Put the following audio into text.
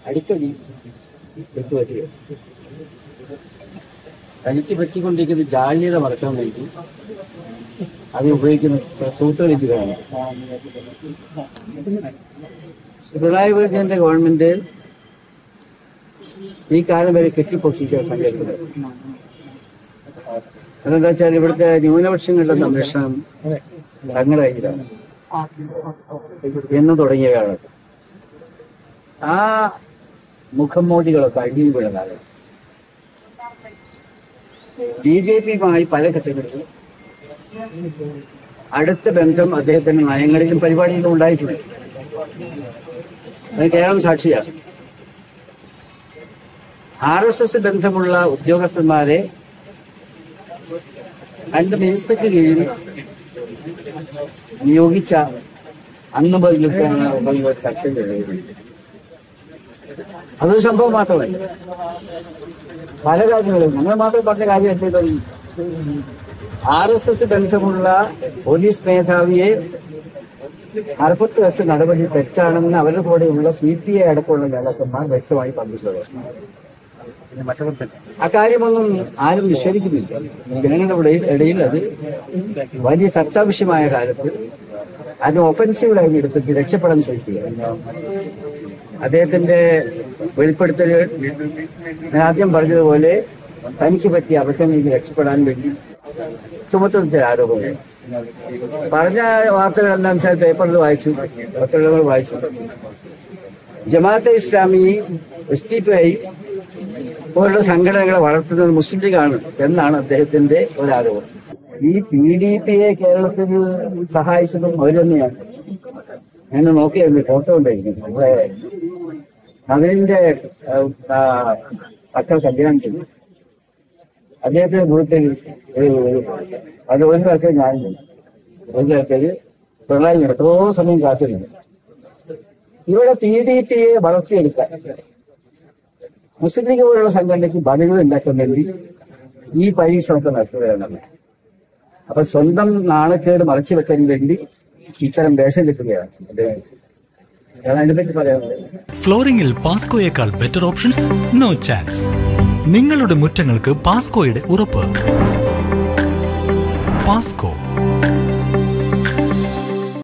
അടിക്കടി തെറ്റ് പറ്റുക തനിക്ക് പറ്റിക്കൊണ്ടിരിക്കുന്ന ജാള്യത മറക്കാൻ വേണ്ടി അത് ഉപയോഗിക്കുന്ന സൂത്രവിദ്യകളാണ് പിണറായി വിജയന്റെ ഗവൺമെന്റ് ഈ കാലം വരെ കെട്ടിപ്പൊസിച്ച സംഘടന അതെന്താ വെച്ചാൽ ഇവിടുത്തെ ന്യൂനപക്ഷങ്ങളുടെ സംരക്ഷണം തങ്ങളുടെ കയ്യിലാണ് എന്ന് തുടങ്ങിയവയാണ് ആ മുഖം മോടികളൊക്കെ അടിയിൽ വീണതാണ് ബി ജെ പിയുമായി പല ഘട്ടങ്ങളിലും അടുത്ത ബന്ധം അദ്ദേഹത്തിന്റെ നയങ്ങളിലും പരിപാടിയിലും ഉണ്ടായിട്ടുണ്ട് അത് കേരളം സാക്ഷിയാണ് ആർ എസ് എസ് ബന്ധമുള്ള ഉദ്യോഗസ്ഥന്മാരെ രണ്ട് മിനിസ്റ്റർക്ക് കീഴിൽ നിയോഗിച്ച അന്ന് മുതലൊക്കെയാണ് ഉപയോഗ ചർച്ച ചെയ്യുന്നത് അതൊരു സംഭവം മാത്രമല്ല പല കാര്യങ്ങളും നമ്മൾ മാത്രം പറഞ്ഞ കാര്യം എന്തെങ്കിലും ആർ എസ് എസ് ബന്ധമുള്ള പോലീസ് മേധാവിയെ അർപ്പത്ത് വെച്ച നടപടി തെറ്റാണെന്ന് അവരുടെ കൂടെയുള്ള സി പി ഐ അടക്കമുള്ള നേതാക്കന്മാർ വ്യക്തമായി പറഞ്ഞിട്ടുള്ളത് അക്കാര്യമൊന്നും ആരും നിഷേധിക്കുന്നില്ല ജനങ്ങളുടെ ഇടയിൽ ഇടയിൽ അത് വലിയ ചർച്ചാ വിഷയമായ കാലത്ത് അത് ഒഫൻസീവായി എടുത്തിട്ട് രക്ഷപ്പെടാൻ ശ്രമിക്കുക അദ്ദേഹത്തിന്റെ വെളിപ്പെടുത്തലുകൾ ഞാൻ ആദ്യം പറഞ്ഞതുപോലെ തനിക്ക് പറ്റിയ അബദ്ധങ്ങളിൽ നിന്ന് രക്ഷപ്പെടാൻ വേണ്ടി ചുമത്തുന്ന ചില ആരോപണങ്ങൾ പറഞ്ഞ വാർത്തകൾ എന്താണെന്ന് വെച്ചാൽ പേപ്പറിൽ വായിച്ചു പത്രങ്ങൾ വായിച്ചു Jamaate Islami S T P I പോലുള്ള സംഘടനകളെ വളർത്തുന്നത് മുസ്ലിം ലീഗാണ് എന്നാണ് അദ്ദേഹത്തിന്റെ ഒരു ആരോപണം ഈ പി ഡി പിയെ കേരളത്തിൽ സഹായിച്ചതും അവർ തന്നെയാണ് എന്നെ നോക്കിയായിരുന്നു ഫോട്ടോ ഉണ്ടായിരുന്നു നമ്മുടെ അതിന്റെ മക്കൾ കല്യാണത്തിന് അദ്ദേഹത്തിന്റെ വീട്ടിൽ ഒരു ഒരു- അത് ഒരു തരത്തിൽ ഞാൻ ഒരു തരത്തിൽ പിണറായി എത്രയോ സമയം കാത്തിരുന്നു ഇവിടെ പി ഡി പിയെ വളർത്തിയെടുക്കാൻ മുസ്ലിം ലീഗ് പോലുള്ള സംഘടനയ്ക്ക് ബലങ്ങൾ ഉണ്ടാക്കാൻ വേണ്ടി ഈ പരീക്ഷണമൊക്കെ നടത്തുകയാണ് അപ്പൊ സ്വന്തം നാണക്കേട് മറച്ചു വെക്കാൻ വേണ്ടി ഇത്തരം വേഷം കിട്ടുകയാണ് അദ്ദേഹം ഞാൻ അതിനെപ്പറ്റി പറയാനുള്ളത് ഫ്ലോറിംഗിൽ പാസ്കോയേക്കാൾ ബെറ്റർ ഓപ്ഷൻസ് നോ ചാൻസ് നിങ്ങളുടെ മുറ്റങ്ങൾക്ക് പാസ്കോയുടെ ഉറപ്പ് പാസ്കോ